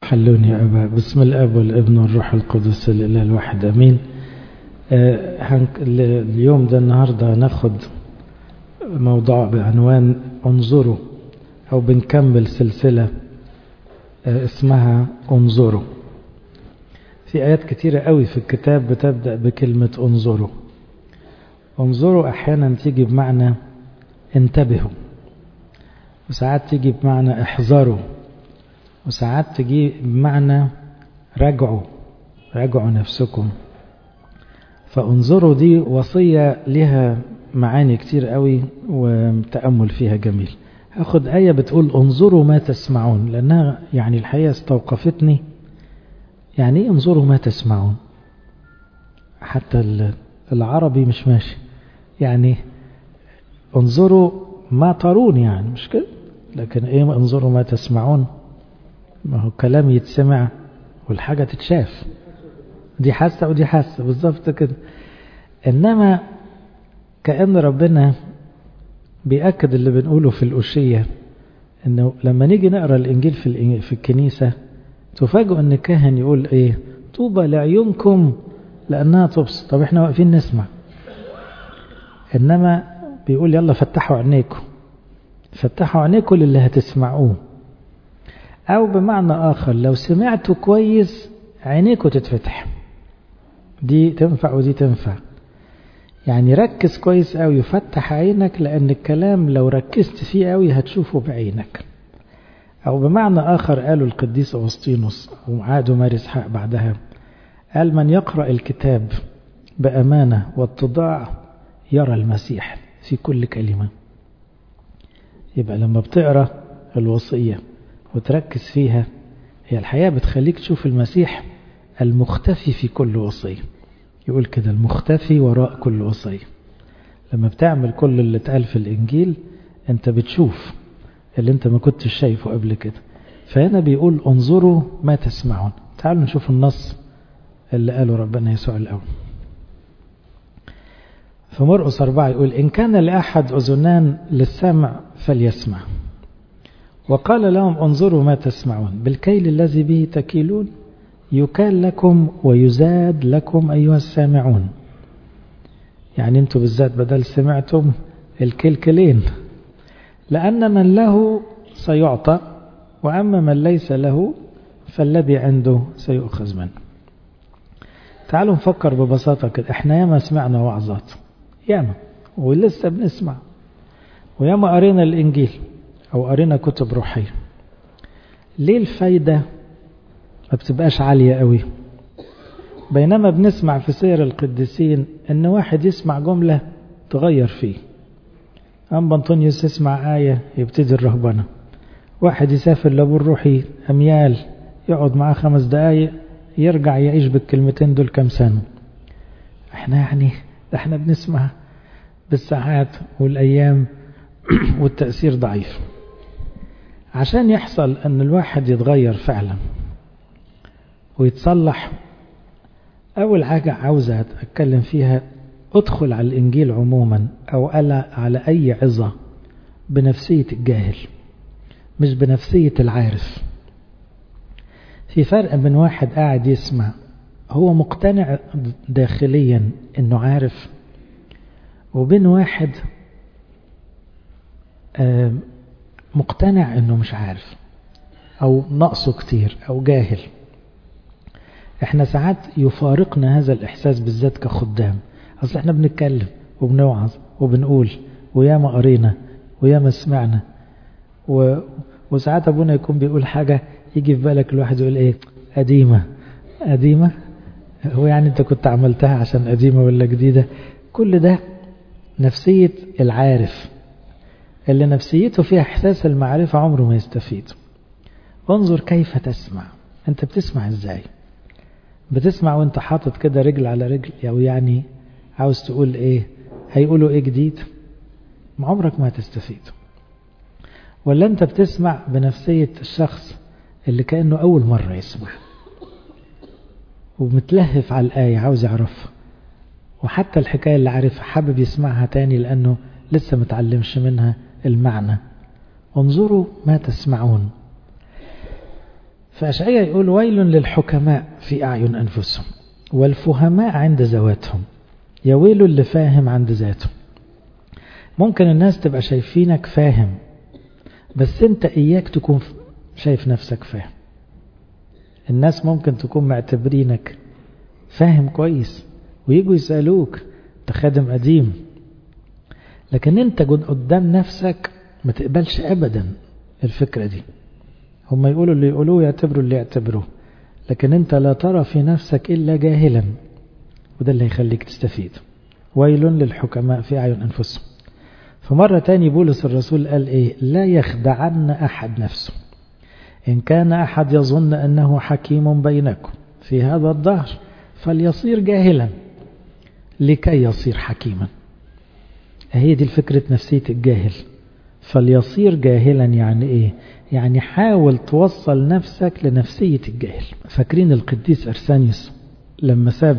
حلوني يا أبا بسم الأب والابن والروح القدس الإله الواحد أمين آه هنك- ال- اليوم ده النهاردة ناخد موضوع بعنوان انظروا أو بنكمل سلسلة آه اسمها انظروا في آيات كتيرة قوي في الكتاب بتبدأ بكلمة انظروا انظروا أحيانا تيجي بمعنى انتبهوا وساعات تيجي بمعنى احذروا وساعات تجي بمعنى راجعوا راجعوا نفسكم فانظروا دي وصية لها معاني كتير قوي وتأمل فيها جميل هاخد آية بتقول انظروا ما تسمعون لأنها يعني الحقيقة استوقفتني يعني ايه انظروا ما تسمعون حتى ال- العربي مش ماشي يعني انظروا ما ترون يعني مش كده لكن ايه انظروا ما تسمعون ما هو كلام يتسمع والحاجة تتشاف دي حاسة ودي حاسة بالظبط كده إنما كأن ربنا بيأكد اللي بنقوله في الأشية إنه لما نيجي نقرأ الإنجيل في, الإنجيل في الكنيسة تفاجئوا إن الكاهن يقول إيه طوبى لعيونكم لأنها تبصر طب إحنا واقفين نسمع إنما بيقول يلا فتحوا عينيكم فتحوا عينيكم للي هتسمعوه أو بمعنى آخر لو سمعتوا كويس عينيكوا تتفتح دي تنفع ودي تنفع يعني ركز كويس قوي وفتح عينك لأن الكلام لو ركزت فيه قوي هتشوفه بعينك أو بمعنى آخر قالوا القديس أغسطينوس وعادوا ماري إسحاق بعدها قال من يقرأ الكتاب بأمانة واتضاع يرى المسيح في كل كلمة يبقى لما بتقرأ الوصية وتركز فيها هي الحياة بتخليك تشوف المسيح المختفي في كل وصية يقول كده المختفي وراء كل وصية لما بتعمل كل اللي اتقال في الإنجيل أنت بتشوف اللي أنت ما كنتش شايفه قبل كده فهنا بيقول انظروا ما تسمعون تعالوا نشوف النص اللي قاله ربنا يسوع الأول في مرقس أربعة يقول إن كان لأحد أذنان للسمع فليسمع وقال لهم انظروا ما تسمعون بالكيل الذي به تكيلون يكال لكم ويزاد لكم أيها السامعون يعني انتوا بالذات بدل سمعتم الكيل كيلين لأن من له سيعطى وأما من ليس له فالذي عنده سيؤخذ منه تعالوا نفكر ببساطة كده احنا ياما سمعنا وعظات ياما ولسه بنسمع وياما قرينا الإنجيل أو قرينا كتب روحية ليه الفايدة ما بتبقاش عالية قوي بينما بنسمع في سير القديسين ان واحد يسمع جملة تغير فيه أم بنطونيوس يسمع آية يبتدي الرهبنة واحد يسافر لأبو الروحي أميال يقعد معاه خمس دقايق يرجع يعيش بالكلمتين دول كام سنة احنا يعني احنا بنسمع بالساعات والأيام والتأثير ضعيف عشان يحصل أن الواحد يتغير فعلا ويتصلح أول حاجة عاوزة أتكلم فيها أدخل على الإنجيل عموما أو على أي عظة بنفسية الجاهل مش بنفسية العارف في فرق بين واحد قاعد يسمع هو مقتنع داخليا انه عارف وبين واحد مقتنع انه مش عارف او نقصه كتير او جاهل احنا ساعات يفارقنا هذا الاحساس بالذات كخدام اصل احنا بنتكلم وبنوعظ وبنقول وياما قرينا وياما سمعنا و... وساعات ابونا يكون بيقول حاجة يجي في بالك الواحد يقول ايه قديمة قديمة هو يعني انت كنت عملتها عشان قديمة ولا جديدة كل ده نفسية العارف اللي نفسيته فيها احساس المعرفة عمره ما يستفيد انظر كيف تسمع انت بتسمع ازاي بتسمع وانت حاطط كده رجل على رجل او يعني عاوز تقول ايه هيقولوا ايه جديد ما عمرك ما هتستفيد ولا انت بتسمع بنفسية الشخص اللي كأنه اول مرة يسمع ومتلهف على الآية عاوز يعرفها وحتى الحكاية اللي عارفها حابب يسمعها تاني لأنه لسه متعلمش منها المعنى انظروا ما تسمعون فأشعية يقول ويل للحكماء في أعين أنفسهم والفهماء عند ذواتهم يا ويل اللي فاهم عند ذاته ممكن الناس تبقى شايفينك فاهم بس انت اياك تكون شايف نفسك فاهم الناس ممكن تكون معتبرينك فاهم كويس ويجوا يسألوك انت خادم قديم لكن انت قدام نفسك ما تقبلش ابدا الفكرة دي هم يقولوا اللي يقولوه يعتبروا اللي يعتبروه لكن انت لا ترى في نفسك الا جاهلا وده اللي يخليك تستفيد ويل للحكماء في أعين أنفسهم فمرة تاني بولس الرسول قال إيه لا يخدعن أحد نفسه إن كان أحد يظن أنه حكيم بينكم في هذا الظهر فليصير جاهلا لكي يصير حكيما هي دي الفكرة نفسية الجاهل فليصير جاهلا يعني إيه يعني حاول توصل نفسك لنفسية الجاهل فاكرين القديس أرسانيوس لما ساب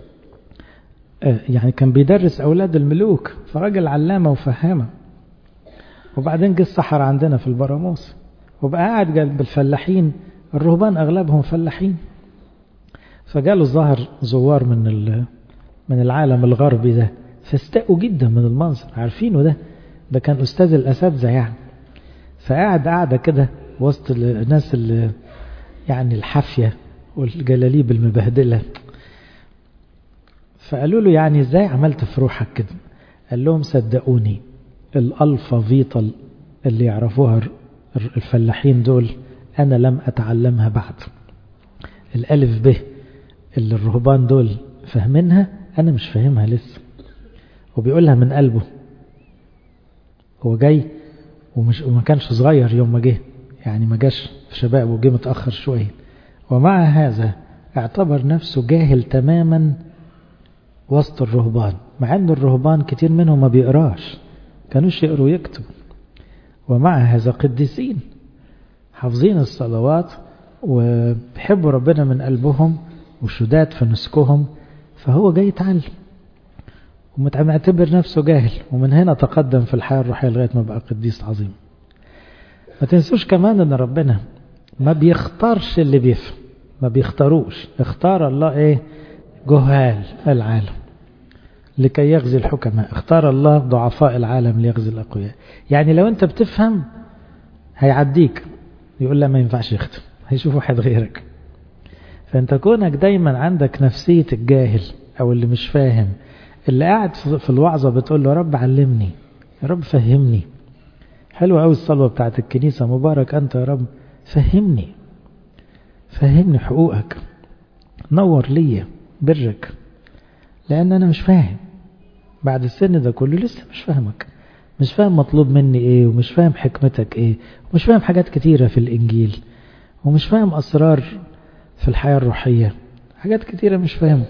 يعني كان بيدرس أولاد الملوك فراجل علامة وفهامة وبعدين جه الصحراء عندنا في البراموس وبقى قاعد جنب الفلاحين الرهبان أغلبهم فلاحين فجاله الظهر زوار من من العالم الغربي ده فاستاءوا جدا من المنظر عارفينه ده ده كان أستاذ الأساتذة يعني فقعد قاعدة كده وسط الناس اللي يعني الحافية والجلاليب المبهدلة فقالوا له يعني ازاي عملت في روحك كده قال لهم صدقوني الألفا فيتا اللي يعرفوها الفلاحين دول أنا لم أتعلمها بعد الألف ب اللي الرهبان دول فاهمينها أنا مش فاهمها لسه وبيقولها من قلبه هو جاي ومش وما كانش صغير يوم ما جه يعني ما جاش في شبابه وجه متأخر شوية ومع هذا اعتبر نفسه جاهل تماما وسط الرهبان مع ان الرهبان كتير منهم ما بيقراش كانوش يقروا يكتبوا ومع هذا قديسين حافظين الصلوات وبيحبوا ربنا من قلبهم وشداد في نسكهم فهو جاي يتعلم ومعتبر نفسه جاهل ومن هنا تقدم في الحياة الروحية لغاية ما بقى قديس عظيم ما تنسوش كمان ان ربنا ما بيختارش اللي بيفهم ما بيختاروش اختار الله ايه جهال العالم لكي يغزي الحكماء اختار الله ضعفاء العالم ليغزي الأقوياء يعني لو انت بتفهم هيعديك يقول لا ما ينفعش يختم هيشوف واحد غيرك فانت كونك دايما عندك نفسية الجاهل او اللي مش فاهم اللي قاعد في الوعظة بتقول له رب علمني يا رب فهمني حلوة قوي الصلوة بتاعت الكنيسة مبارك أنت يا رب فهمني فهمني حقوقك نور ليا برك لأن أنا مش فاهم بعد السن ده كله لسه مش فاهمك مش فاهم مطلوب مني ايه ومش فاهم حكمتك ايه ومش فاهم حاجات كتيرة في الإنجيل ومش فاهم أسرار في الحياة الروحية حاجات كتيرة مش فاهم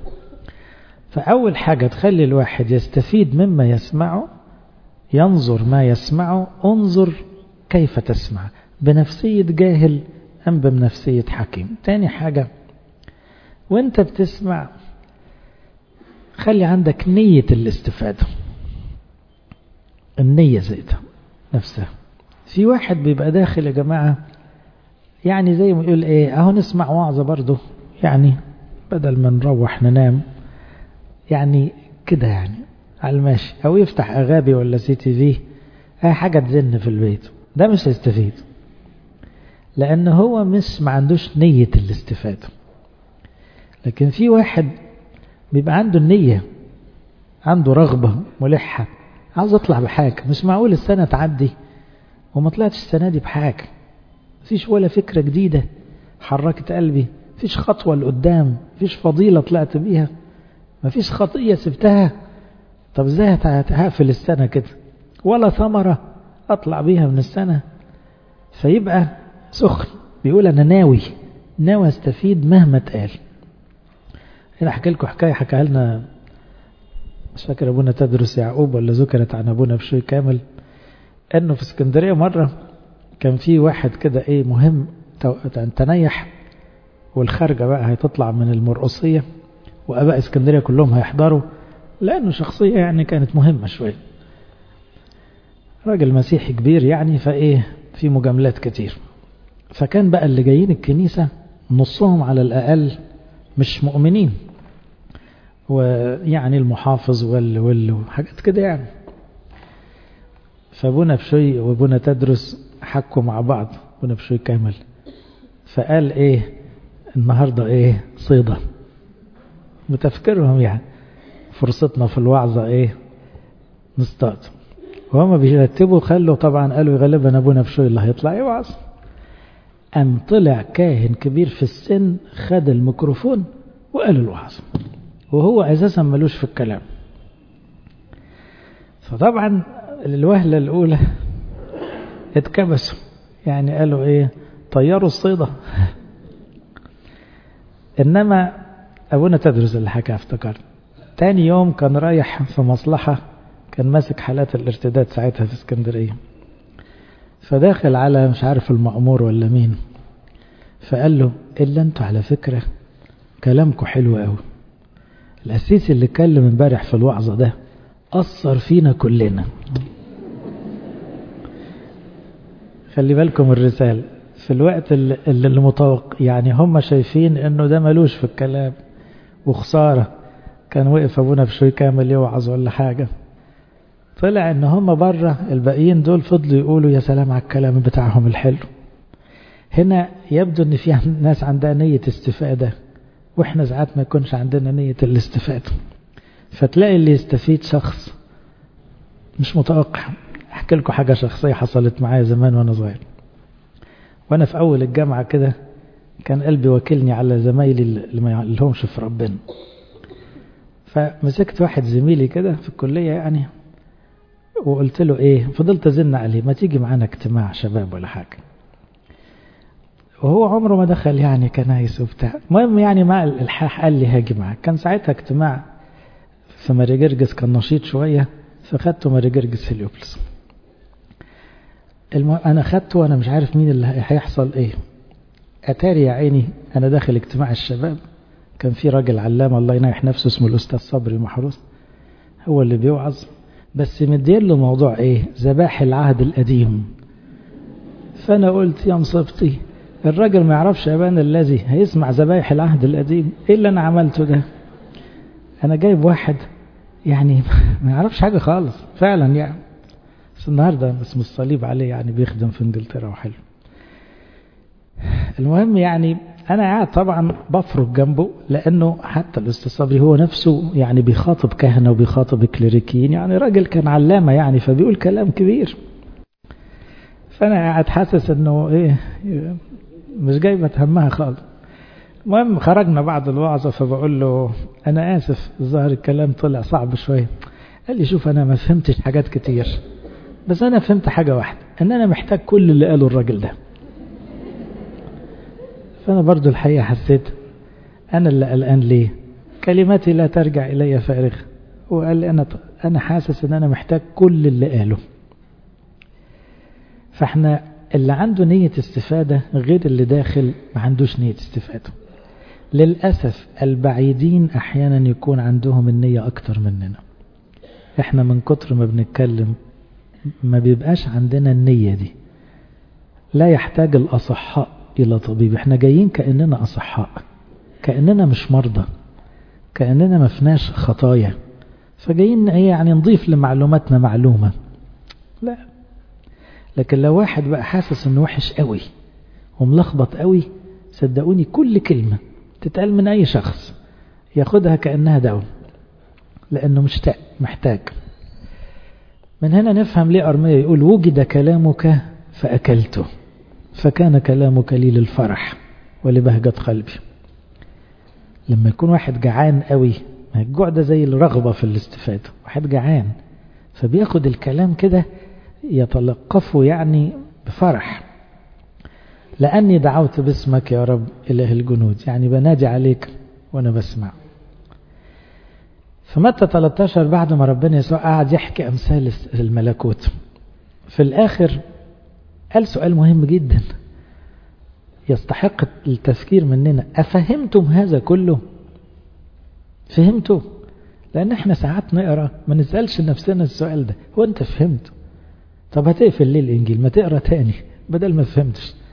فأول حاجة تخلي الواحد يستفيد مما يسمعه ينظر ما يسمعه انظر كيف تسمع بنفسية جاهل أم بنفسية حكيم تاني حاجة وانت بتسمع خلي عندك نية الاستفادة النية ذاتها نفسها في واحد بيبقى داخل يا جماعة يعني زي ما يقول ايه اهو نسمع وعظة برضه يعني بدل ما نروح ننام يعني كده يعني على الماشي او يفتح اغابي ولا سي تي في اي حاجة تزن في البيت ده مش هيستفيد لان هو مش ما عندوش نية الاستفادة لكن في واحد بيبقى عنده النية عنده رغبة ملحة عاوز اطلع بحاجة مش معقول السنة تعدي وما طلعتش السنة دي بحاجة مفيش ولا فكرة جديدة حركت قلبي مفيش خطوة لقدام مفيش فضيلة طلعت بيها مفيش خطية سبتها طب ازاي هقفل السنة كده ولا ثمرة اطلع بيها من السنة فيبقى سخن بيقول انا ناوي ناوي استفيد مهما اتقال هنا احكي لكم حكاية حكاها لنا مش فاكر ابونا تدرس يعقوب ولا ذكرت عن ابونا بشوي كامل انه في اسكندرية مرة كان في واحد كده ايه مهم تنيح والخارجة بقى هتطلع من المرقصية واباء اسكندرية كلهم هيحضروا لانه شخصية يعني كانت مهمة شوية راجل مسيحي كبير يعني فايه في مجاملات كتير فكان بقى اللي جايين الكنيسة نصهم على الأقل مش مؤمنين ويعني المحافظ وال وال حاجات كده يعني فابونا بشوي وابونا تدرس حكوا مع بعض ابونا بشوي كامل فقال ايه النهاردة ايه صيدة متفكرهم يعني فرصتنا في الوعظة ايه نصطاد وهم بيرتبوا خلوا طبعا قالوا غالبا ابونا بشوي اللي هيطلع يوعظ أم طلع كاهن كبير في السن خد الميكروفون وقال الوعظ وهو أساسا ملوش في الكلام فطبعا الوهلة الأولى اتكبسوا يعني قالوا ايه طيروا الصيدة إنما أبونا تدرس اللي حكى افتكرت تاني يوم كان رايح في مصلحة كان ماسك حالات الارتداد ساعتها في اسكندرية فداخل على مش عارف المأمور ولا مين فقال له إلا أنتوا على فكرة كلامكم حلو قوي الأسيس اللي اتكلم امبارح في الوعظة ده أثر فينا كلنا خلي بالكم الرسالة في الوقت اللي, اللي المتوقع يعني هم شايفين انه ده ملوش في الكلام وخسارة كان وقف ابونا بشوي كامل يوعظ ولا حاجة طلع ان هم بره الباقيين دول فضلوا يقولوا يا سلام على الكلام بتاعهم الحلو هنا يبدو ان في ناس عندها نية استفادة واحنا ساعات ما يكونش عندنا نية الاستفادة فتلاقي اللي يستفيد شخص مش متوقع احكي لكم حاجة شخصية حصلت معايا زمان وانا صغير وانا في اول الجامعة كده كان قلبي وكلني على زمايلي اللي ما لهمش في ربنا فمسكت واحد زميلي كده في الكلية يعني وقلت له ايه فضلت ازن عليه ما تيجي معانا اجتماع شباب ولا حاجة وهو عمره ما دخل يعني كنايس وبتاع المهم يعني مع الالحاح قال لي هاجي معاك كان ساعتها اجتماع في ماري جرجس كان نشيط شوية فخدته ماري جرجس هليوبلس المهم انا خدته وانا مش عارف مين اللي هيحصل ايه اتاري يا عيني انا داخل اجتماع الشباب كان في راجل علامه الله ينايح نفسه اسمه الاستاذ صبري محروس هو اللي بيوعظ بس مدين له موضوع ايه ذبائح العهد القديم فانا قلت يا مصيبتي الراجل ما يعرفش ابانا الذي هيسمع ذبائح العهد القديم ايه اللي انا عملته ده انا جايب واحد يعني ما يعرفش حاجه خالص فعلا يعني بس النهارده اسم الصليب عليه يعني بيخدم في انجلترا وحلو المهم يعني انا قاعد طبعا بفرج جنبه لانه حتى الاستاذ صبري هو نفسه يعني بيخاطب كهنه وبيخاطب كليريكيين يعني راجل كان علامه يعني فبيقول كلام كبير فانا قاعد حاسس انه ايه مش جايبه همها خالص المهم خرجنا بعد الوعظه فبقول له انا اسف الظاهر الكلام طلع صعب شويه قال لي شوف انا ما فهمتش حاجات كتير بس انا فهمت حاجه واحده ان انا محتاج كل اللي قاله الراجل ده فأنا برضو الحقيقة حسيت أنا اللي قلقان ليه كلماتي لا ترجع إلي فارغة وقال لي أنا, أنا حاسس أن أنا محتاج كل اللي قاله فاحنا اللي عنده نية استفادة غير اللي داخل ما عندوش نية استفادة للأسف البعيدين أحيانا يكون عندهم النية أكتر مننا احنا من كتر ما بنتكلم ما بيبقاش عندنا النية دي لا يحتاج الأصحاء إلى طبيب احنا جايين كأننا أصحاء كأننا مش مرضى كأننا ما فيناش خطايا فجايين يعني نضيف لمعلوماتنا معلومة لا لكن لو واحد بقى حاسس انه وحش قوي وملخبط قوي صدقوني كل كلمة تتقال من أي شخص ياخدها كأنها دواء لأنه مشتاق محتاج من هنا نفهم ليه أرمية يقول وجد كلامك فأكلته فكان كلامك لي للفرح ولبهجة قلبي لما يكون واحد جعان قوي ما الجوع ده زي الرغبة في الاستفادة واحد جعان فبياخد الكلام كده يتلقفه يعني بفرح لأني دعوت باسمك يا رب إله الجنود يعني بنادي عليك وأنا بسمع فمتى 13 بعد ما ربنا يسوع قعد يحكي أمثال الملكوت في الآخر قال سؤال مهم جدا يستحق التفكير مننا أفهمتم هذا كله فهمتوا لأن احنا ساعات نقرأ ما نسألش نفسنا السؤال ده هو أنت فهمت طب هتقفل ليه الإنجيل ما تقرأ تاني بدل ما فهمتش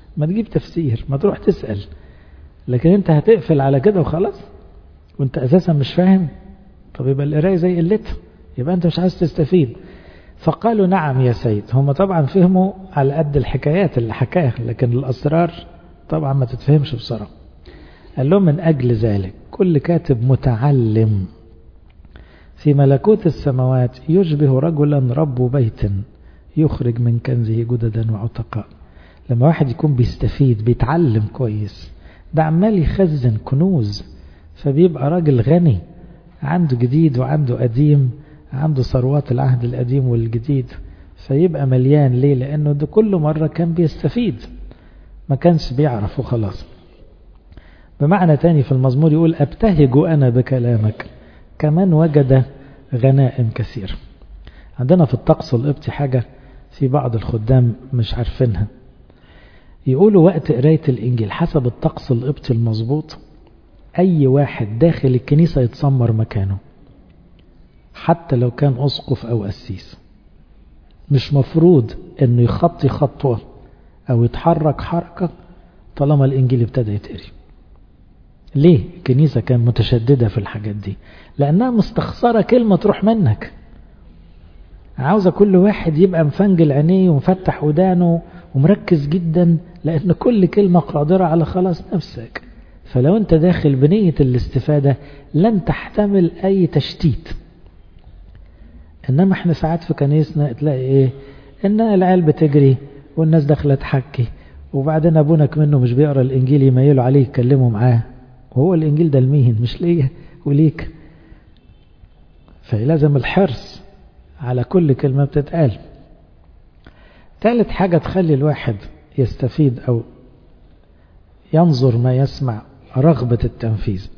ما تجيب تفسير ما تروح تسأل لكن انت هتقفل على كده وخلاص وانت اساسا مش فاهم طب يبقى القرايه زي قلتها يبقى انت مش عايز تستفيد فقالوا نعم يا سيد هم طبعا فهموا على قد الحكايات اللي حكاها لكن الاسرار طبعا ما تتفهمش بسرعه قال لهم من اجل ذلك كل كاتب متعلم في ملكوت السماوات يشبه رجلا رب بيت يخرج من كنزه جددا وعتقاء لما واحد يكون بيستفيد بيتعلم كويس ده عمال يخزن كنوز فبيبقى راجل غني عنده جديد وعنده قديم عنده ثروات العهد القديم والجديد فيبقى مليان ليه لأنه ده كل مرة كان بيستفيد ما كانش بيعرف وخلاص بمعنى تاني في المزمور يقول أبتهج أنا بكلامك كمان وجد غنائم كثير عندنا في الطقس القبطي حاجة في بعض الخدام مش عارفينها يقولوا وقت قراية الإنجيل حسب الطقس القبطي المظبوط أي واحد داخل الكنيسة يتسمر مكانه حتى لو كان أسقف أو أسيس مش مفروض أنه يخطي خطوة أو يتحرك حركة طالما الإنجيل ابتدى يتقري ليه الكنيسة كان متشددة في الحاجات دي لأنها مستخسرة كلمة تروح منك عاوزة كل واحد يبقى مفنجل عينيه ومفتح ودانه ومركز جدا لأن كل كلمة قادرة على خلاص نفسك فلو أنت داخل بنية الاستفادة لن تحتمل أي تشتيت إنما احنا ساعات في كنيسنا تلاقي إيه إن العيال بتجري والناس داخلة تحكي وبعدين أبونا منه مش بيقرأ الإنجيل يميلوا عليه يتكلموا معاه وهو الإنجيل ده لمين مش ليا وليك فلازم الحرص على كل كلمة بتتقال ثالث حاجة تخلي الواحد يستفيد أو ينظر ما يسمع رغبة التنفيذ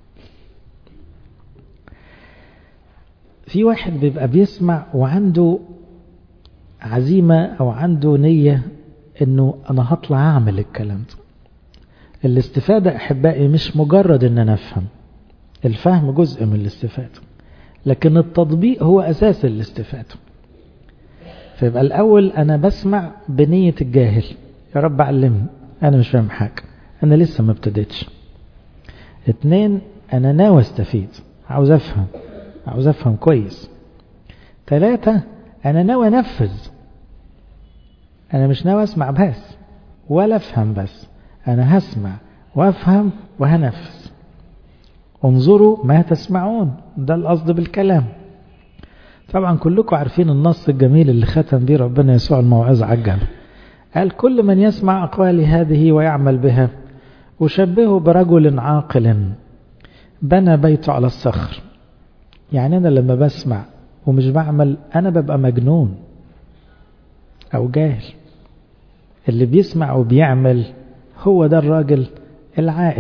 في واحد بيبقى بيسمع وعنده عزيمة أو عنده نية أنه أنا هطلع أعمل الكلام ده الاستفادة أحبائي مش مجرد أن أنا أفهم الفهم جزء من الاستفادة لكن التطبيق هو أساس الاستفادة فيبقى الأول أنا بسمع بنية الجاهل يا رب علمني أنا مش فاهم حاجة أنا لسه ما ابتديتش اتنين أنا ناوي استفيد عاوز أفهم عاوز أفهم كويس ثلاثة أنا ناوي أنفذ أنا مش ناوي أسمع بس ولا أفهم بس أنا هسمع وأفهم وهنفذ انظروا ما تسمعون ده القصد بالكلام طبعا كلكم عارفين النص الجميل اللي ختم به ربنا يسوع الموعظة عجل قال كل من يسمع أقوالي هذه ويعمل بها أشبهه برجل عاقل بنى بيته على الصخر يعني أنا لما بسمع ومش بعمل أنا ببقى مجنون أو جاهل اللي بيسمع وبيعمل هو ده الراجل العاقل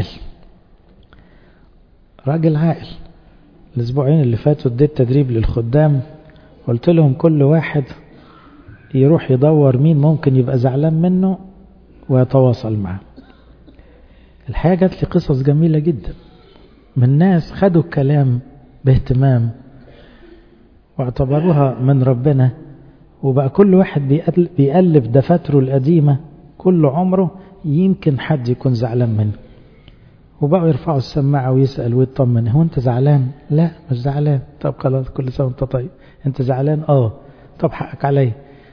راجل عاقل الأسبوعين اللي فاتوا اديت تدريب للخدام قلت لهم كل واحد يروح يدور مين ممكن يبقى زعلان منه ويتواصل معه الحقيقة جات لي قصص جميلة جدا من ناس خدوا الكلام باهتمام واعتبروها من ربنا وبقى كل واحد بيقلب دفاتره القديمة كل عمره يمكن حد يكون زعلان منه وبقوا يرفعوا السماعة ويسأل ويطمن هو انت زعلان لا مش زعلان طب خلاص كل سنة وانت طيب انت زعلان اه طب حقك عليا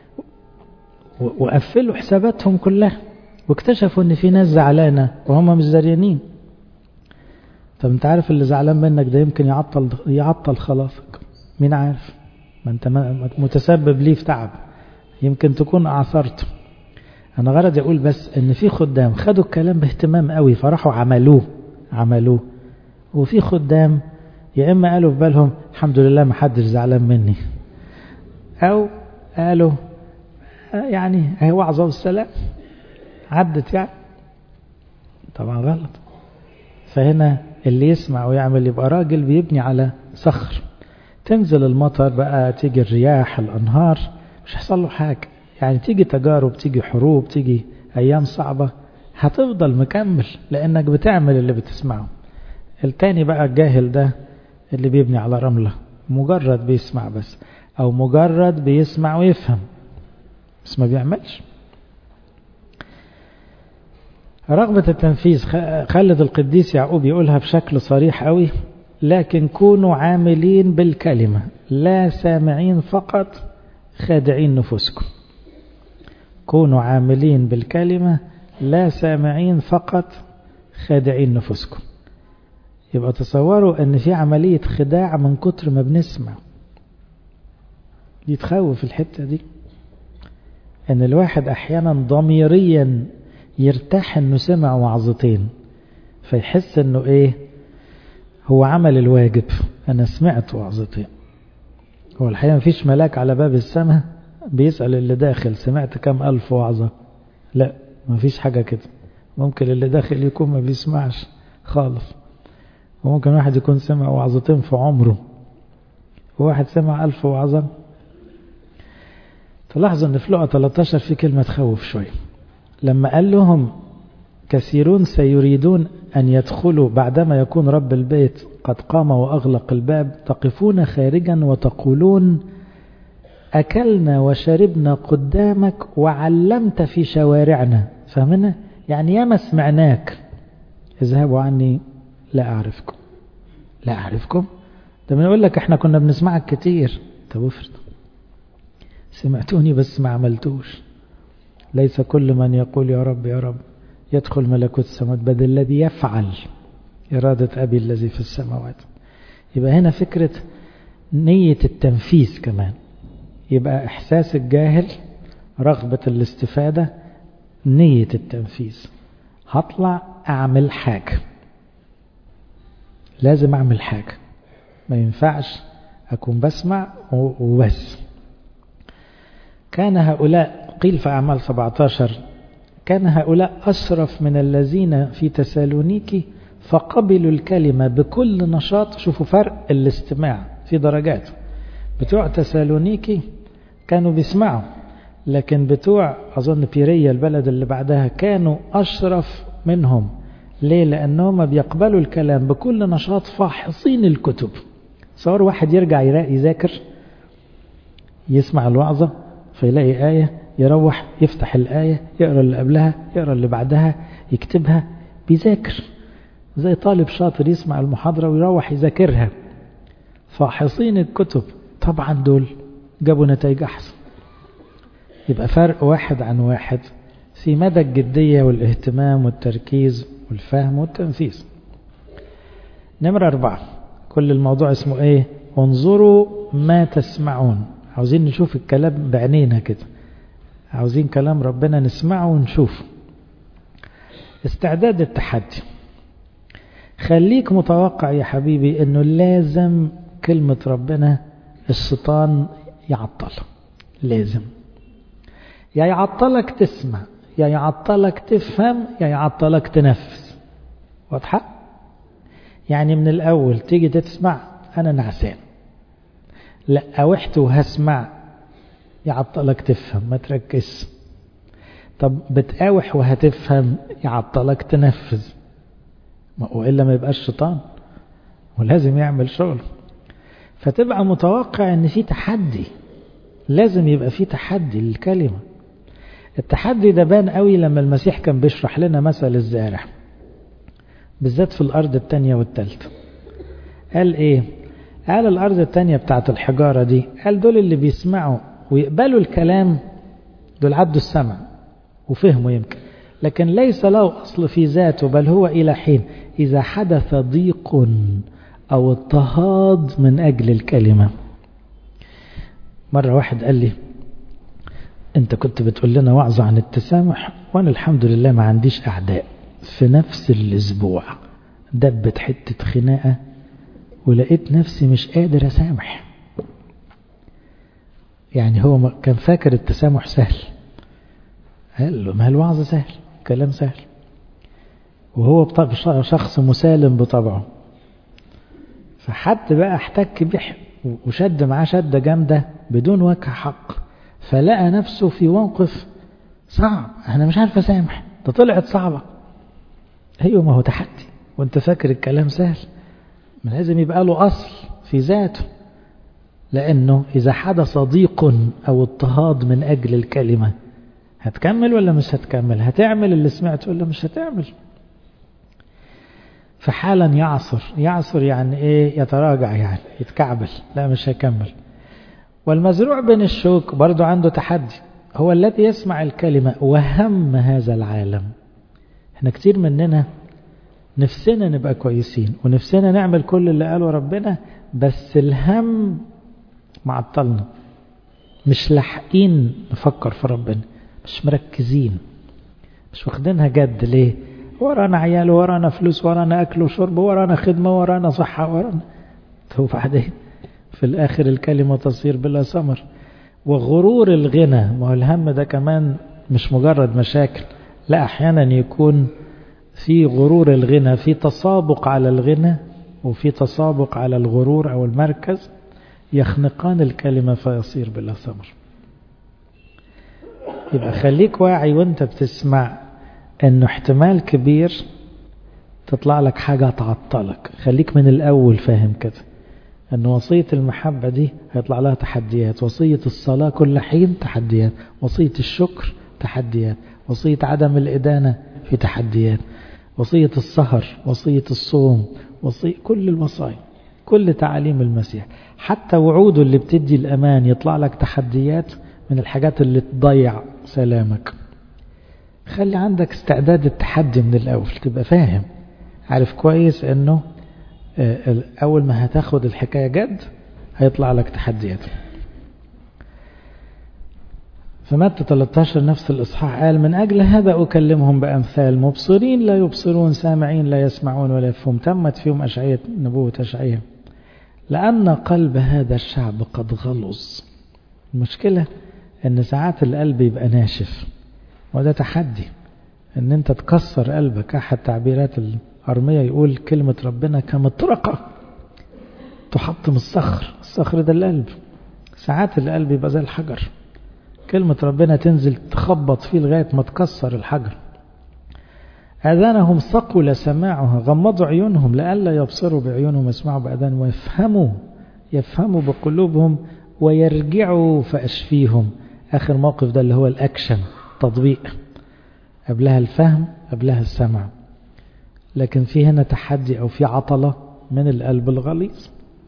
وقفلوا حساباتهم كلها واكتشفوا ان في ناس زعلانة وهم مش زريانين طب انت عارف اللي زعلان منك ده يمكن يعطل يعطل خلاصك مين عارف ما انت متسبب ليه في تعب يمكن تكون اعثرته انا غرضي اقول بس ان في خدام خدوا الكلام باهتمام قوي فراحوا عملوه عملوه وفي خدام يا اما قالوا في بالهم الحمد لله ما حدش زعلان مني او قالوا يعني هي وعظه والسلام عدت يعني طبعا غلط فهنا اللي يسمع ويعمل يبقى راجل بيبني على صخر تنزل المطر بقى تيجي الرياح الانهار مش هيحصل له حاجه يعني تيجي تجارب تيجي حروب تيجي أيام صعبة هتفضل مكمل لأنك بتعمل اللي بتسمعه التاني بقى الجاهل ده اللي بيبني على رملة مجرد بيسمع بس أو مجرد بيسمع ويفهم بس ما بيعملش رغبة التنفيذ خلت القديس يعقوب يقولها بشكل صريح قوي لكن كونوا عاملين بالكلمة لا سامعين فقط خادعين نفوسكم كونوا عاملين بالكلمة لا سامعين فقط خادعين نفوسكم يبقى تصوروا ان في عملية خداع من كتر ما بنسمع دي تخوف الحتة دي ان الواحد احيانا ضميريا يرتاح انه سمع وعظتين فيحس انه ايه هو عمل الواجب انا سمعت وعظتين هو الحقيقة مفيش ملاك على باب السماء بيسأل اللي داخل سمعت كم ألف وعظة لا مفيش حاجة كده ممكن اللي داخل يكون ما بيسمعش خالص وممكن واحد يكون سمع وعظتين في عمره وواحد سمع ألف وعظة تلاحظوا ان في لقى 13 في كلمة تخوف شوية لما قال لهم كثيرون سيريدون أن يدخلوا بعدما يكون رب البيت قد قام وأغلق الباب تقفون خارجا وتقولون أكلنا وشربنا قدامك وعلمت في شوارعنا فهمنا يعني ياما سمعناك اذهبوا عني لا أعرفكم لا أعرفكم ده بنقول لك احنا كنا بنسمعك كتير طب افرض سمعتوني بس ما عملتوش ليس كل من يقول يا رب يا رب يدخل ملكوت السماوات بل الذي يفعل إرادة أبي الذي في السماوات يبقى هنا فكرة نية التنفيذ كمان يبقى إحساس الجاهل رغبة الاستفادة نية التنفيذ هطلع أعمل حاجة لازم أعمل حاجة ما ينفعش أكون بسمع وبس كان هؤلاء قيل في أعمال 17 كان هؤلاء أشرف من الذين في تسالونيكي فقبلوا الكلمة بكل نشاط شوفوا فرق الاستماع في درجات بتوع تسالونيكي كانوا بيسمعوا لكن بتوع أظن بيريا البلد اللي بعدها كانوا أشرف منهم ليه لأنهم بيقبلوا الكلام بكل نشاط فاحصين الكتب صار واحد يرجع يذاكر يسمع الوعظة فيلاقي آية يروح يفتح الآية يقرأ اللي قبلها يقرأ اللي بعدها يكتبها بيذاكر زي طالب شاطر يسمع المحاضرة ويروح يذاكرها فاحصين الكتب طبعا دول جابوا نتائج أحسن يبقى فرق واحد عن واحد في مدى الجدية والاهتمام والتركيز والفهم والتنفيذ نمرة أربعة كل الموضوع اسمه ايه انظروا ما تسمعون عاوزين نشوف الكلام بعينينا كده عاوزين كلام ربنا نسمعه ونشوفه استعداد التحدي خليك متوقع يا حبيبي انه لازم كلمة ربنا الشيطان يعطل لازم يا يعطلك تسمع يا يعطلك تفهم يا يعطلك تنفذ واضحة يعني من الأول تيجي تسمع أنا نعسان لا أوحت وهسمع يعطلك تفهم ما تركز طب بتقاوح وهتفهم يعطلك تنفذ وإلا ما يبقاش شيطان ولازم يعمل شغل فتبقى متوقع ان في تحدي لازم يبقى في تحدي للكلمة التحدي ده بان قوي لما المسيح كان بيشرح لنا مثل الزارع بالذات في الأرض التانية والتالتة قال ايه قال الأرض التانية بتاعت الحجارة دي قال دول اللي بيسمعوا ويقبلوا الكلام دول عدوا السمع وفهموا يمكن لكن ليس له أصل في ذاته بل هو إلى حين إذا حدث ضيق أو اضطهاد من أجل الكلمة مرة واحد قال لي أنت كنت بتقول لنا وعظة عن التسامح وأنا الحمد لله ما عنديش أعداء في نفس الأسبوع دبت حتة خناقة ولقيت نفسي مش قادر أسامح يعني هو كان فاكر التسامح سهل قال له ما الوعظ سهل كلام سهل وهو شخص مسالم بطبعه فحد بقى احتك بيه وشد معاه شدة جامدة بدون وجه حق فلقى نفسه في موقف صعب انا مش عارف اسامح ده طلعت صعبة ايوه ما هو تحدي وانت فاكر الكلام سهل ما لازم يبقى له اصل في ذاته لانه اذا حدث ضيق او اضطهاد من اجل الكلمة هتكمل ولا مش هتكمل هتعمل اللي سمعته ولا مش هتعمل فحالا يعصر يعصر يعني ايه يتراجع يعني يتكعبل لا مش هيكمل والمزروع بين الشوك برضو عنده تحدي هو الذي يسمع الكلمة وهم هذا العالم احنا كتير مننا نفسنا نبقى كويسين ونفسنا نعمل كل اللي قاله ربنا بس الهم معطلنا مش لاحقين نفكر في ربنا مش مركزين مش واخدينها جد ليه ورانا عيال ورانا فلوس ورانا أكل وشرب ورانا خدمة ورانا صحة ورانا وبعدين في الآخر الكلمة تصير بلا ثمر وغرور الغنى ما هو الهم ده كمان مش مجرد مشاكل لا أحيانا يكون في غرور الغنى في تسابق على الغنى وفي تسابق على الغرور أو المركز يخنقان الكلمة فيصير بلا ثمر يبقى خليك واعي وانت بتسمع انه احتمال كبير تطلع لك حاجة تعطلك خليك من الاول فاهم كده ان وصية المحبة دي هيطلع لها تحديات وصية الصلاة كل حين تحديات وصية الشكر تحديات وصية عدم الإدانة في تحديات وصية السهر وصية الصوم وصية كل الوصايا كل تعاليم المسيح حتى وعوده اللي بتدي الأمان يطلع لك تحديات من الحاجات اللي تضيع سلامك خلي عندك استعداد التحدي من الأول تبقى فاهم عارف كويس أنه أول ما هتاخد الحكاية جد هيطلع لك تحديات فمتى 13 نفس الإصحاح قال من أجل هذا أكلمهم بأمثال مبصرين لا يبصرون سامعين لا يسمعون ولا يفهم تمت فيهم أشعية نبوة أشعية لأن قلب هذا الشعب قد غلظ المشكلة أن ساعات القلب يبقى ناشف وده تحدي أن أنت تكسر قلبك أحد تعبيرات الأرمية يقول كلمة ربنا كمطرقة تحطم الصخر الصخر ده القلب ساعات القلب يبقى زي الحجر كلمة ربنا تنزل تخبط فيه لغاية ما تكسر الحجر آذانهم ثقل سماعها غمضوا عيونهم لئلا يبصروا بعيونهم يسمعوا بأذانهم ويفهموا يفهموا بقلوبهم ويرجعوا فأشفيهم آخر موقف ده اللي هو الأكشن تطبيق قبلها الفهم قبلها السمع لكن في هنا تحدي أو في عطلة من القلب الغليظ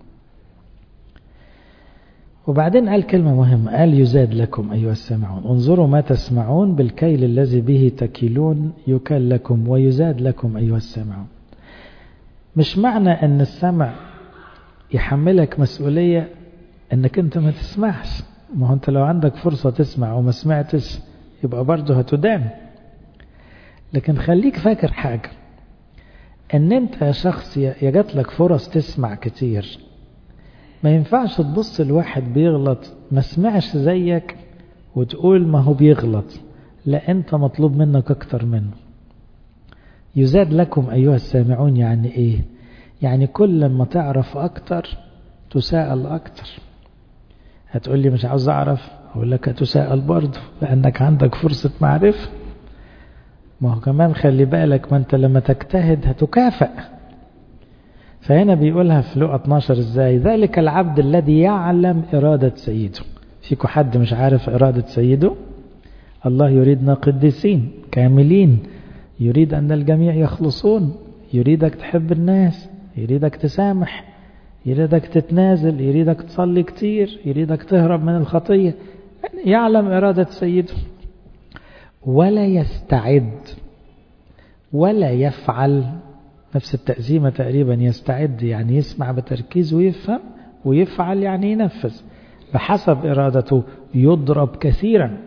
وبعدين قال كلمة مهمة قال يزاد لكم أيها السامعون انظروا ما تسمعون بالكيل الذي به تكيلون يكال لكم ويزاد لكم أيها السامعون مش معنى أن السمع يحملك مسؤولية أنك أنت ما تسمعش ما هو أنت لو عندك فرصة تسمع وما سمعتش يبقى برضه هتدان لكن خليك فاكر حاجة أن أنت يا شخص يا جات لك فرص تسمع كتير ما ينفعش تبص لواحد بيغلط ما سمعش زيك وتقول ما هو بيغلط لا انت مطلوب منك اكتر منه يزاد لكم ايها السامعون يعني ايه يعني كل ما تعرف اكتر تساءل اكتر هتقول لي مش عاوز اعرف اقول لك هتساءل برضه لانك عندك فرصة معرفة ما هو كمان خلي بالك ما انت لما تجتهد هتكافئ فهنا بيقولها في لقى 12 ازاي ذلك العبد الذي يعلم إرادة سيده فيكم حد مش عارف إرادة سيده الله يريدنا قديسين كاملين يريد أن الجميع يخلصون يريدك تحب الناس يريدك تسامح يريدك تتنازل يريدك تصلي كتير يريدك تهرب من الخطية يعلم إرادة سيده ولا يستعد ولا يفعل نفس التقسيمة تقريبا يستعد يعني يسمع بتركيز ويفهم ويفعل يعني ينفذ بحسب إرادته يضرب كثيرا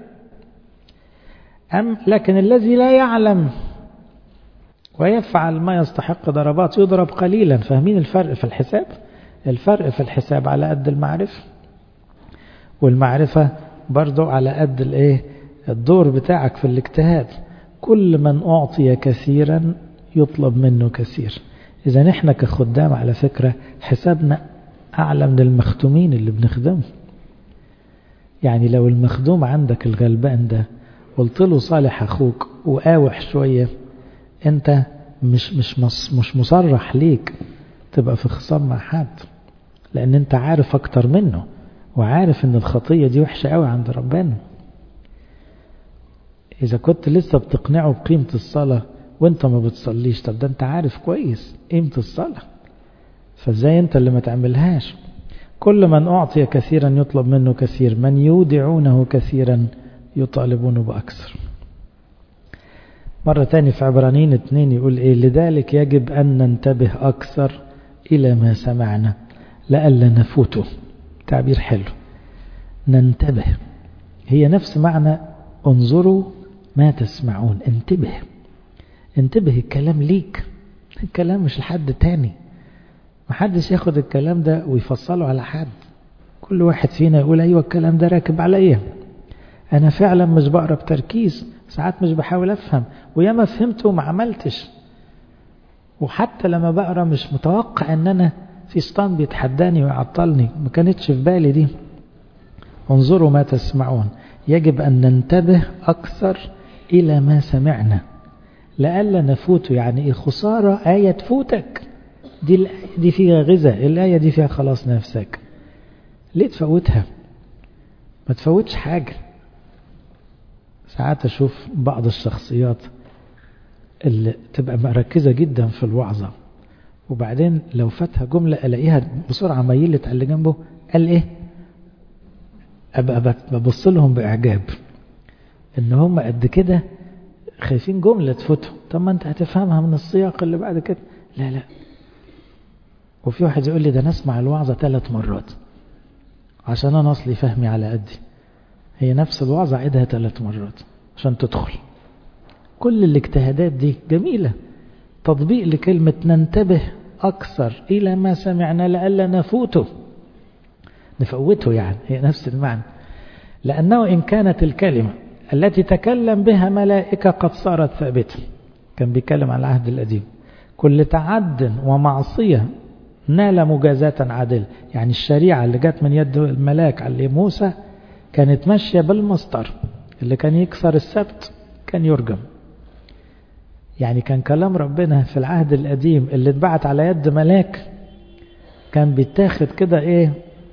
أم لكن الذي لا يعلم ويفعل ما يستحق ضربات يضرب قليلا فاهمين الفرق في الحساب الفرق في الحساب على قد المعرفة والمعرفة برضو على قد الايه الدور بتاعك في الاجتهاد كل من أعطي كثيرا يطلب منه كثير إذا نحن كخدام على فكرة حسابنا أعلى من المخدومين اللي بنخدمه يعني لو المخدوم عندك الغلبان ده قلت له صالح أخوك وقاوح شوية أنت مش مش مش مصرح ليك تبقى في خصام مع حد لأن أنت عارف أكتر منه وعارف أن الخطية دي وحشة قوي عند ربنا إذا كنت لسه بتقنعه بقيمة الصلاة وانت ما بتصليش طب ده انت عارف كويس قيمة الصلاة فازاي انت اللي ما تعملهاش كل من أعطي كثيرا يطلب منه كثير من يودعونه كثيرا يطالبونه بأكثر مرة تاني في عبرانيين اتنين يقول ايه لذلك يجب أن ننتبه أكثر إلى ما سمعنا لألا نفوته تعبير حلو ننتبه هي نفس معنى انظروا ما تسمعون انتبه انتبه الكلام ليك الكلام مش لحد تاني محدش ياخد الكلام ده ويفصله على حد كل واحد فينا يقول ايوه الكلام ده راكب عليا انا فعلا مش بقرا بتركيز ساعات مش بحاول افهم وياما فهمت وما عملتش وحتى لما بقرا مش متوقع ان انا في شيطان بيتحداني ويعطلني ما كانتش في بالي دي انظروا ما تسمعون يجب ان ننتبه اكثر الى ما سمعنا لئلا نفوت يعني ايه خساره ايه تفوتك دي الآية دي فيها غذاء الآية دي فيها خلاص نفسك ليه تفوتها ما تفوتش حاجة ساعات أشوف بعض الشخصيات اللي تبقى مركزة جدا في الوعظة وبعدين لو فاتها جملة ألاقيها بسرعة ميلت على اللي جنبه قال إيه أبقى ببص لهم بإعجاب إن هم قد كده خايفين جملة تفوتهم طب ما أنت هتفهمها من السياق اللي بعد كده لا لا وفي واحد يقول لي ده انا اسمع الوعظه ثلاث مرات عشان انا اصلي فهمي على قدي هي نفس الوعظه عيدها ثلاث مرات عشان تدخل كل الاجتهادات دي جميله تطبيق لكلمه ننتبه اكثر الى ما سمعنا لئلا نفوته نفوته يعني هي نفس المعنى لانه ان كانت الكلمه التي تكلم بها ملائكه قد صارت ثابته كان بيتكلم عن العهد القديم كل تعد ومعصيه نال مجازاة عادلة يعني الشريعة اللي جت من يد الملاك على موسى كانت ماشية بالمسطر اللي كان يكسر السبت كان يرجم يعني كان كلام ربنا في العهد القديم اللي اتبعت على يد ملاك كان بيتاخد كده ايه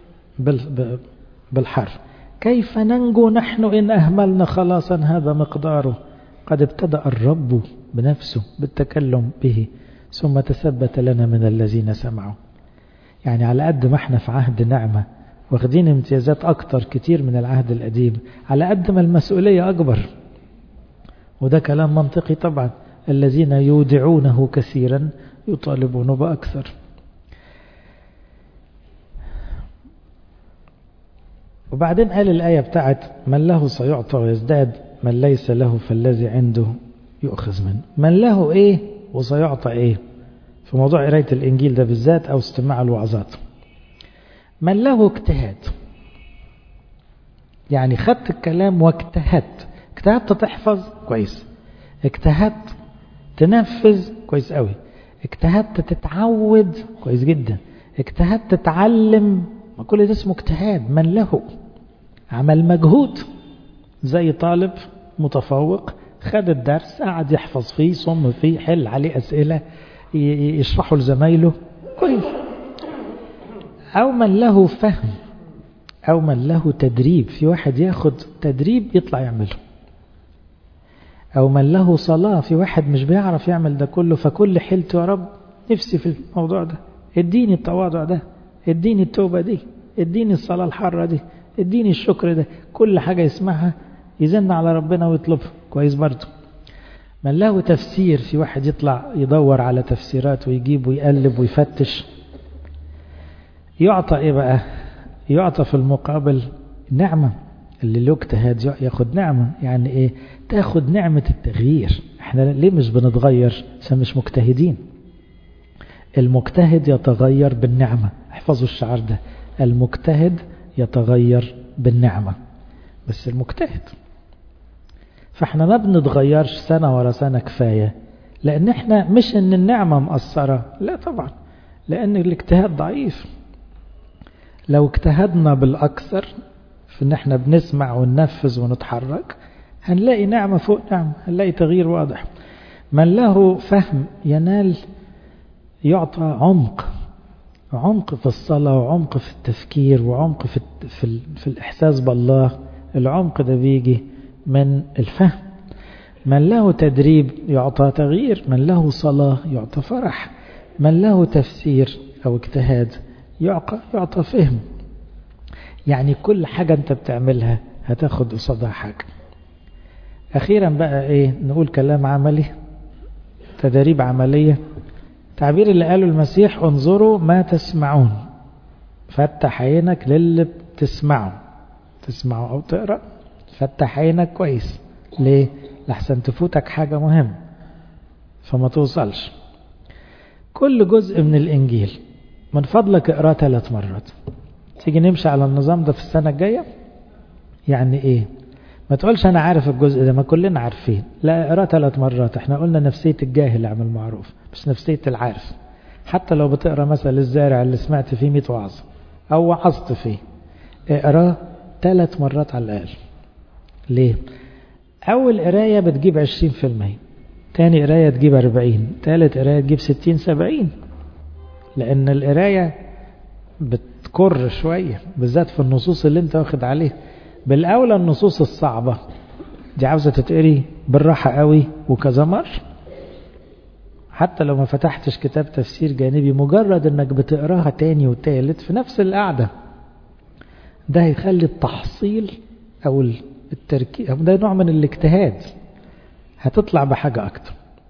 بالحرف كيف ننجو نحن إن أهملنا خلاصا هذا مقداره قد ابتدأ الرب بنفسه بالتكلم به ثم تثبت لنا من الذين سمعوا يعني على قد ما احنا في عهد نعمة واخدين امتيازات أكتر كتير من العهد القديم على قد ما المسؤولية أكبر وده كلام منطقي طبعا الذين يودعونه كثيرا يطالبون بأكثر وبعدين قال الآية بتاعت من له سيعطى ويزداد من ليس له فالذي عنده يؤخذ منه من له ايه وسيعطى ايه في موضوع قراية الإنجيل ده بالذات أو استماع الوعظات من له اجتهاد يعني خدت الكلام واجتهدت اجتهدت تحفظ كويس اجتهدت تنفذ كويس قوي اجتهدت تتعود كويس جدا اجتهدت تتعلم ما كل ده اسمه اجتهاد من له عمل مجهود زي طالب متفوق خد الدرس قعد يحفظ فيه صم فيه حل عليه أسئلة يشرحه لزمايله كويس أو من له فهم أو من له تدريب في واحد ياخد تدريب يطلع يعمله أو من له صلاة في واحد مش بيعرف يعمل ده كله فكل حيلته يا رب نفسي في الموضوع ده اديني التواضع ده اديني التوبة دي اديني الصلاة الحارة دي اديني الشكر ده كل حاجة يسمعها يزن على ربنا ويطلبها كويس برضه من له تفسير في واحد يطلع يدور على تفسيرات ويجيب ويقلب ويفتش يعطى ايه بقى يعطى في المقابل نعمة اللي له اجتهاد ياخد نعمة يعني ايه تاخد نعمة التغيير احنا ليه مش بنتغير عشان مش مجتهدين المجتهد يتغير بالنعمة احفظوا الشعار ده المجتهد يتغير بالنعمة بس المجتهد فاحنا ما بنتغيرش سنة ورا سنة كفاية لان احنا مش ان النعمة مقصرة لا طبعا لان الاجتهاد ضعيف لو اجتهدنا بالاكثر في ان احنا بنسمع وننفذ ونتحرك هنلاقي نعمة فوق نعمة هنلاقي تغيير واضح من له فهم ينال يعطى عمق عمق في الصلاة وعمق في التفكير وعمق في, في, في الإحساس بالله العمق ده بيجي من الفهم من له تدريب يعطى تغيير من له صلاة يعطى فرح من له تفسير أو اجتهاد يعطى, يعطى فهم يعني كل حاجة أنت بتعملها هتاخد قصادها حاجة أخيرا بقى إيه نقول كلام عملي تدريب عملية تعبير اللي قاله المسيح انظروا ما تسمعون فتح عينك للي بتسمعه تسمعه أو تقرأ فتح عينك كويس ليه؟ لحسن تفوتك حاجة مهمة فما توصلش كل جزء من الإنجيل من فضلك اقراه ثلاث مرات تيجي نمشي على النظام ده في السنة الجاية يعني ايه ما تقولش انا عارف الجزء ده ما كلنا عارفين لا اقراه ثلاث مرات احنا قلنا نفسية الجاهل عمل معروف مش نفسية العارف حتى لو بتقرا مثلا الزارع اللي سمعت فيه 100 وعظ او وعظت فيه اقراه ثلاث مرات على الاقل ليه اول قرايه بتجيب 20% تاني قرايه تجيب 40 تالت قرايه تجيب 60 70 لان القرايه بتكر شويه بالذات في النصوص اللي انت واخد عليها بالاولى النصوص الصعبه دي عاوزه تتقري بالراحه قوي وكذا مره حتى لو ما فتحتش كتاب تفسير جانبي مجرد انك بتقراها تاني وتالت في نفس القعده ده هيخلي التحصيل او التركيز ده نوع من الاجتهاد هتطلع بحاجة أكتر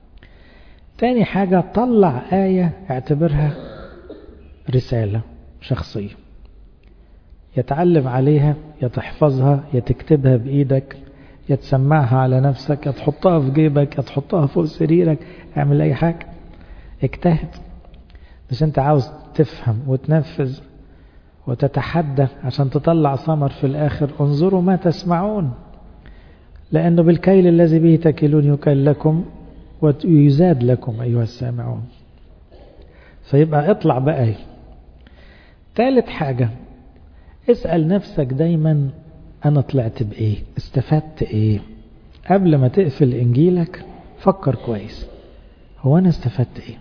تاني حاجة طلع آية اعتبرها رسالة شخصية يتعلم عليها يتحفظها يتكتبها بإيدك يتسمعها على نفسك يتحطها في جيبك يتحطها فوق سريرك اعمل أي حاجة اجتهد مش انت عاوز تفهم وتنفذ وتتحدى عشان تطلع ثمر في الآخر انظروا ما تسمعون لأنه بالكيل الذي به تكلون يكل لكم ويزاد لكم أيها السامعون فيبقى اطلع بقى ثالث حاجة اسأل نفسك دايما أنا طلعت بإيه استفدت إيه قبل ما تقفل إنجيلك فكر كويس هو أنا استفدت إيه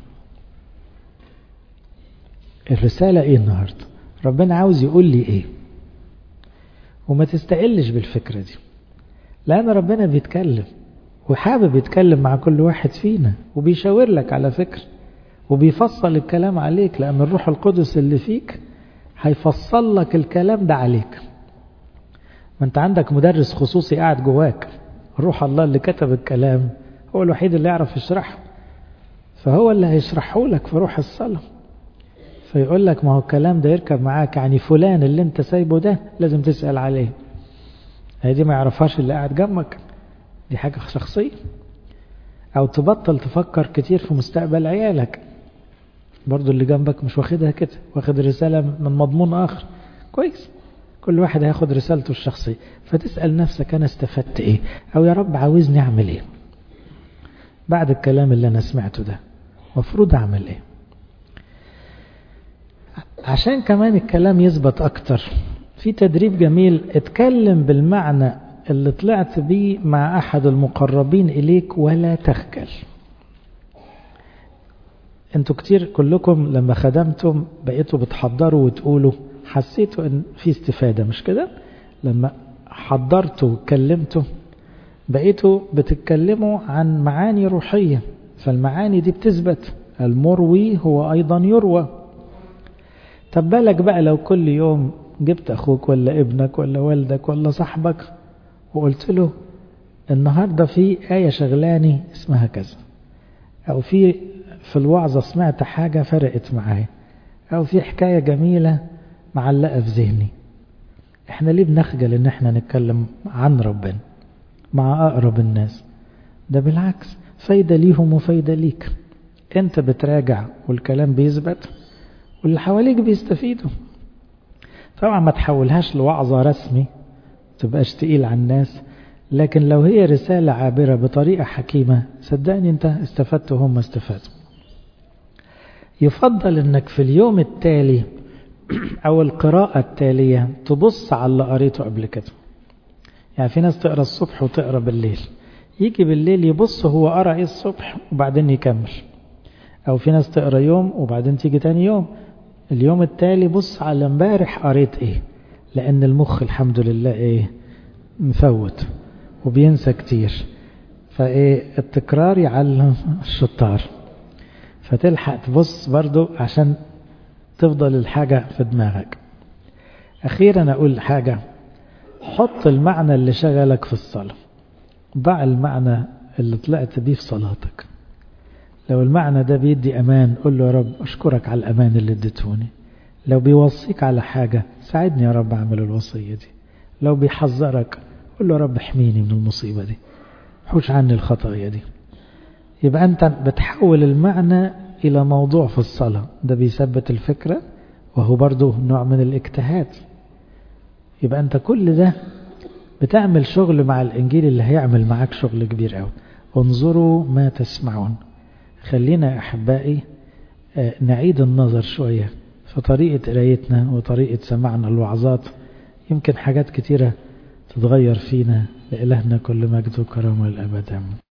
الرسالة إيه النهاردة ربنا عاوز يقول لي إيه وما تستقلش بالفكرة دي لأن ربنا بيتكلم وحابب يتكلم مع كل واحد فينا وبيشاور لك على فكرة وبيفصل الكلام عليك لأن الروح القدس اللي فيك هيفصل لك الكلام ده عليك ما انت عندك مدرس خصوصي قاعد جواك روح الله اللي كتب الكلام هو الوحيد اللي يعرف يشرحه فهو اللي هيشرحه لك في روح الصلاة فيقول لك ما هو الكلام ده يركب معاك يعني فلان اللي انت سايبه ده لازم تسأل عليه هي دي ما يعرفهاش اللي قاعد جنبك دي حاجة شخصية او تبطل تفكر كتير في مستقبل عيالك برضو اللي جنبك مش واخدها كده واخد رسالة من مضمون آخر كويس كل واحد هياخد رسالته الشخصية فتسأل نفسك أنا استفدت إيه أو يا رب عاوزني أعمل إيه بعد الكلام اللي أنا سمعته ده مفروض أعمل إيه عشان كمان الكلام يثبت أكتر في تدريب جميل اتكلم بالمعنى اللي طلعت بيه مع أحد المقربين إليك ولا تخجل انتوا كتير كلكم لما خدمتم بقيتوا بتحضروا وتقولوا حسيتوا ان في استفادة مش كده لما حضرتوا واتكلمتوا بقيتوا بتتكلموا عن معاني روحية فالمعاني دي بتثبت المروي هو أيضا يروى طب بالك بقى لو كل يوم جبت أخوك ولا ابنك ولا والدك ولا صاحبك وقلت له النهاردة في آية شغلاني اسمها كذا أو في في الوعظة سمعت حاجة فرقت معايا أو في حكاية جميلة معلقة في ذهني احنا ليه بنخجل ان احنا نتكلم عن ربنا مع أقرب الناس ده بالعكس فايدة ليهم وفايدة ليك انت بتراجع والكلام بيثبت واللي حواليك بيستفيدوا طبعا ما تحولهاش لوعظة رسمي تبقاش تقيل على الناس لكن لو هي رسالة عابرة بطريقة حكيمة صدقني انت استفدت وهم استفادوا يفضل انك في اليوم التالي او القراءة التالية تبص على اللي قريته قبل كده يعني في ناس تقرأ الصبح وتقرأ بالليل يجي بالليل يبص هو قرأ ايه الصبح وبعدين يكمل او في ناس تقرأ يوم وبعدين تيجي تاني يوم اليوم التالي بص على امبارح قريت ايه لان المخ الحمد لله ايه مفوت وبينسى كتير فايه التكرار يعلم الشطار فتلحق تبص برضو عشان تفضل الحاجة في دماغك أخيرا أقول حاجة حط المعنى اللي شغلك في الصلاة ضع المعنى اللي طلعت بيه في صلاتك لو المعنى ده بيدي أمان قول له يا رب أشكرك على الأمان اللي اديتوني لو بيوصيك على حاجة ساعدني يا رب أعمل الوصية دي لو بيحذرك قول له يا رب احميني من المصيبة دي حوش عني الخطايا دي يبقى أنت بتحول المعنى إلى موضوع في الصلاة ده بيثبت الفكرة وهو برضو نوع من الاجتهاد يبقى أنت كل ده بتعمل شغل مع الإنجيل اللي هيعمل معاك شغل كبير قوي انظروا ما تسمعون خلينا أحبائي نعيد النظر شوية في طريقة قرايتنا وطريقة سماعنا الوعظات يمكن حاجات كتيرة تتغير فينا لإلهنا كل مجد وكرامة للأبد